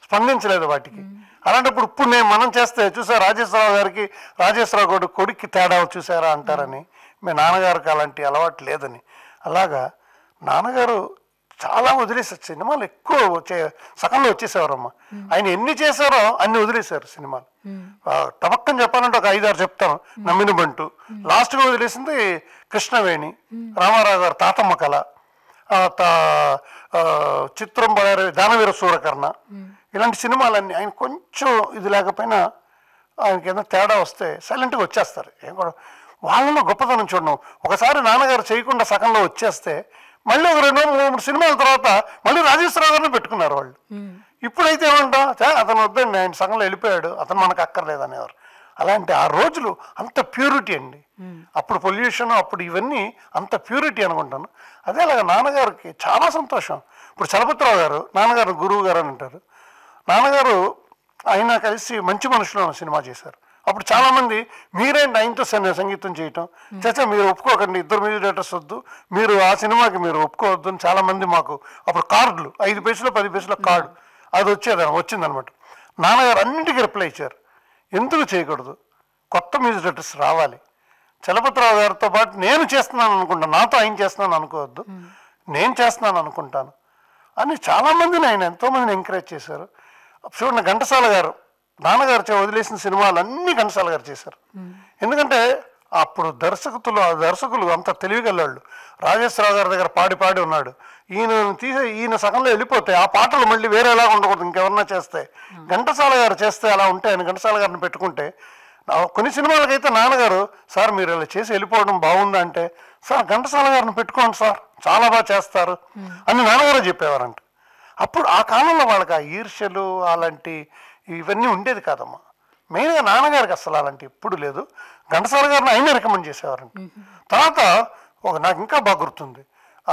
స్పందించలేదు వాటికి అలాంటప్పుడు ఇప్పుడు నేను మనం చేస్తే చూసా రాజేశ్వరరావు గారికి రాజేశ్వరరావు గారి కొడుక్కి తేడా చూసారా అంటారని మీ నాన్నగారికి అలాంటి అలవాటు లేదని అలాగా నాన్నగారు చాలా వదిలేసారు సినిమాలు ఎక్కువ వచ్చే సగంలో వచ్చేసేవారమ్మా ఆయన ఎన్ని చేశారో అన్ని వదిలేశారు సినిమాలు ఆ, టపక్కని చెప్పాలంటే ఒక ఐదారు చెప్తాను నమ్మిన బంటు లాస్ట్గా వదిలేసింది కృష్ణవేణి రామారావు గారు తాతమ్మ కళ ఆ, తా- ఆ, చిత్రం బడారి దానవీర సూరకర్ణ ఇలాంటి సినిమాలన్నీ ఆయన కొంచెం ఇది లేకపోయినా ఆయనకి ఏదైనా తేడా వస్తే సైలెంట్గా వచ్చేస్తారు ఏం కూడా వాళ్ళలో గొప్పతనం చూడడం ఒకసారి నాన్నగారు చేయకుండా సగంలో వచ్చేస్తే మళ్ళీ ఒక రెండు మూడు మూడు సినిమాల తర్వాత మళ్ళీ రాజేశ్వరరావు గారిని పెట్టుకున్నారు వాళ్ళు ఇప్పుడైతే ఏమంటా "ఛే, అతను వద్దండి ఆయన సగంలో వెళ్ళిపోయాడు అతను మనకు అక్కర్లేదు అనేవారు అలాంటి ఆ రోజులు అంత ప్యూరిటీ అండి అప్పుడు పొల్యూషన్ అప్పుడు ఇవన్నీ అంత ప్యూరిటీ అనుకుంటాను అదే అలాగా నాన్నగారికి చాలా సంతోషం ఇప్పుడు చలపతిరావు గారు నాన్నగారు గురువు గారు అని అంటారు నాన్నగారు ఆయన కలిసి మంచి మనుషులు అనే సినిమా చేశారు అప్పుడు చాలా మంది మీరేంటి ఆయనతో సన్ని- సంగీతం చేయటం చచ్చా మీరు ఒప్పుకోకండి ఇద్దరు మ్యూజిక్ డైరెక్టర్స్ వద్దు మీరు ఆ సినిమాకి మీరు ఒప్పుకోవద్దు అని చాలా మంది మాకు అప్పుడు కార్డులు ఐదు పైసలు పది పైసల కార్డు అది వచ్చేది వచ్చిందనమాట నాన్నగారు అన్నింటికీ రిప్లై ఇచ్చారు ఎందుకు చేయకూడదు కొత్త మ్యూజిక్ డైరెక్టర్స్ రావాలి చలపతిరావు గారితో పాటు నేను చేస్తున్నాను అనుకుంటాను నాతో ఆయన చేస్తున్నాను అనుకోవద్దు నేను చేస్తున్నాను అనుకుంటాను అని చాలా మందిని ఆయన ఎంతో మందిని ఎంకరేజ్ చేశారు చూడండి ఘంటసాల గారు నాన్నగారు చే- వదిలేసిన సినిమాలు అన్ని ఘంటసాల గారు చేశారు ఎందుకంటే అప్పుడు దర్శకులు ఆ దర్శకులు అంత తెలివిగలవాళ్ళు రాజేశ్వరరావు గారి దగ్గర పాడి పాడి ఉన్నాడు ఈయన తీసే ఈయన సగంలో వెళ్ళిపోతే ఆ పాటలు మళ్ళీ వేరేలా ఉండకూడదు ఇంకెవరన్నా చేస్తే ఘంటసాల గారు చేస్తే అలా ఉంటే ఆయన ఘంటసాల గారిని పెట్టుకుంటే నా- కొన్ని సినిమాలకైతే నాన్నగారు సార్ మీరు ఇలా చేసి వెళ్ళిపోవడం బాగుందా అంటే సార్ ఘంటసాల గారిని పెట్టుకోండి సార్ చాలా బాగా చేస్తారు అని నాన్నగారు చెప్పేవారంట అప్పుడు ఆ కాలంలో వాళ్ళకి ఆ ఈర్ష్యలు అలాంటి ఇవన్నీ ఉండేది కాదమ్మా మెయిన్గా నాన్నగారికి అసలు అలాంటి ఎప్పుడు లేదు ఘంటసాల గారిని ఆయన రికమెండ్ చేసేవారంట తర్వాత ఒక నాకు ఇంకా బాగా గుర్తుంది ఆ,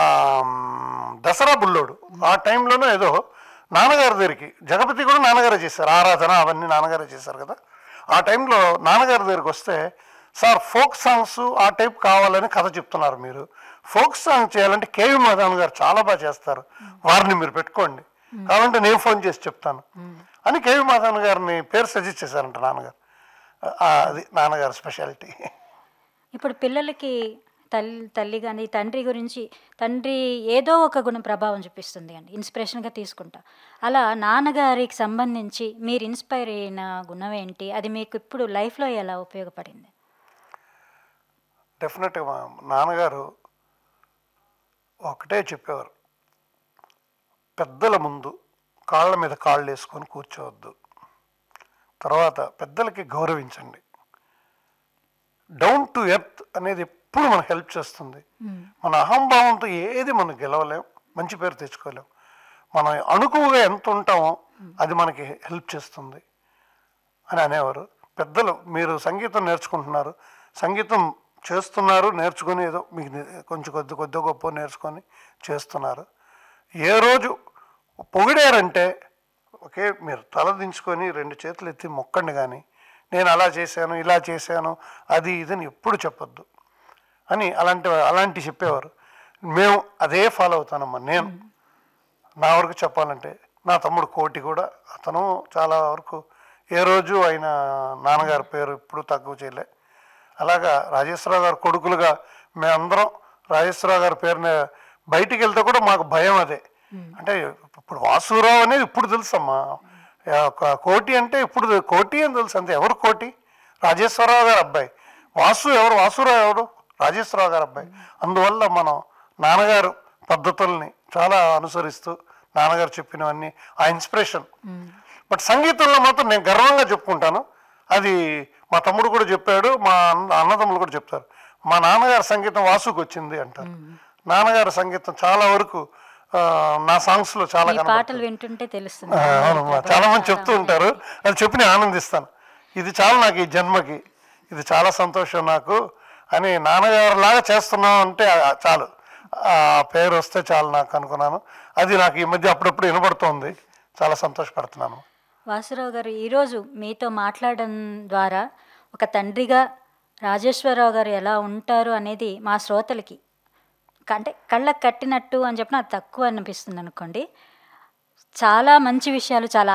మ్, దసరా బుల్లోడు ఆ టైంలోనూ ఏదో నాన్నగారి దగ్గరికి జగపతి కూడా నాన్నగారే చేశారు ఆరాధన అవన్నీ నాన్నగారే చేశారు కదా ఆ టైంలో నాన్నగారి దగ్గరికి వస్తే సార్ ఫోక్ సాంగ్స్ ఆ టైప్ కావాలని కథ చెప్తున్నారు మీరు ఫోక్ సాంగ్ చేయాలంటే కేవి మాధవన్ గారు చాలా బాగా చేస్తారు వారిని మీరు పెట్టుకోండి కావాలంటే నేను ఫోన్ చేసి చెప్తాను అని కేవి మాధవన్ గారిని పేరు సజెస్ట్ చేశారంట నాన్నగారు ఆ, అది నాన్నగారు స్పెషాలిటీ ఇప్పుడు పిల్లలకి తల్లి తల్లి కానీ తండ్రి గురించి తండ్రి ఏదో ఒక గుణం ప్రభావం చూపిస్తుంది అండి ఇన్స్పిరేషన్గా తీసుకుంటా అలా నాన్నగారికి సంబంధించి మీరు ఇన్స్పైర్ అయిన గుణం ఏంటి అది మీకు ఇప్పుడు లైఫ్లో ఎలా ఉపయోగపడింది డెఫినెట్గా మా నాన్నగారు ఒకటే చెప్పేవారు పెద్దల ముందు కాళ్ళ మీద కాళ్ళు వేసుకొని కూర్చోవద్దు తర్వాత పెద్దలకి గౌరవించండి డౌన్ టు ఎర్త్ అనేది ఎప్పుడు మనకు హెల్ప్ చేస్తుంది మన అహంభావంతో ఏది మనం గెలవలేం మంచి పేరు తెచ్చుకోలేం మనం అణుకువగా ఎంత ఉంటామో అది మనకి హెల్ప్ చేస్తుంది అని అనేవారు పెద్దలు మీరు సంగీతం నేర్చుకుంటున్నారు సంగీతం చేస్తున్నారు నేర్చుకొని ఏదో మీకు ని- కొంచెం కొద్ది కొద్ది గొప్ప నేర్చుకొని చేస్తున్నారు ఏ రోజు పొగిడారంటే ఓకే మీరు తల దించుకొని రెండు చేతులు ఎత్తి మొక్కండి కానీ నేను అలా చేశాను ఇలా చేశాను అది ఇదని ఎప్పుడు చెప్పొద్దు అని అలాంటి అలాంటి చెప్పేవారు మేము అదే ఫాలో అవుతానమ్మా నేను నా వరకు చెప్పాలంటే నా తమ్ముడు కోటి కూడా అతను చాలా వరకు ఏ రోజు ఆయన నాన్నగారి పేరు ఇప్పుడు తక్కువ చేయలే అలాగా రాజేశ్వరరావు గారు కొడుకులుగా మేమందరం రాజేశ్వరరావు గారి పేరుని బయటికి వెళ్తే కూడా మాకు భయం అదే అంటే ఇప్పుడు వాసురావు అనేది ఇప్పుడు తెలుసమ్మా ఆ, ఒక కోటి అంటే ఇప్పుడు తె- కోటి అని తెలుసు అంతే ఎవరు కోటి రాజేశ్వరరావు గారు అబ్బాయి వాసు ఎవరు వాసురావు ఎవరు రాజేశ్వరరావు గారు అబ్బాయి అందువల్ల మనం నాన్నగారు పద్ధతుల్ని చాలా అనుసరిస్తూ నాన్నగారు చెప్పినవన్నీ ఆ ఇన్స్పిరేషన్ బట్ సంగీతంలో మాత్రం నేను గర్వంగా చెప్పుకుంటాను అది మా తమ్ముడు కూడా చెప్పాడు మా అన్న అన్నదమ్ములు కూడా చెప్తారు మా నాన్నగారి సంగీతం వాసుకు వచ్చింది అంటారు నాన్నగారి సంగీతం చాలా వరకు ఆ, నా సాంగ్స్లో చాలా ఈ కనపడుతుంది. పాటలు వింటుంటే తెలుస్తుంది ఆ, అవునమ్మా చాలా మంది చెప్తూ ఉంటారు అది చెప్పి నేను ఆనందిస్తాను ఇది చాలా నాకు ఈ జన్మకి ఇది చాలా సంతోషం నాకు అని నాన్నగారు లాగా చేస్తున్నాం అంటే ఆ- చాలు ఆ పేరు వస్తే చాలు నాకు అనుకున్నాను అది నాకు ఈ మధ్య అప్పుడప్పుడు వినబడుతోంది చాలా సంతోషపడుతున్నాను వాసురావు గారు ఈరోజు మీతో మాట్లాడడం ద్వారా ఒక తండ్రిగా రాజేశ్వరరావు గారు ఎలా ఉంటారు అనేది మా శ్రోతలకి అంటే కళ్ళకు కట్టినట్టు అని చెప్పిన అది తక్కువ అనిపిస్తుంది అనుకోండి చాలా మంచి విషయాలు చాలా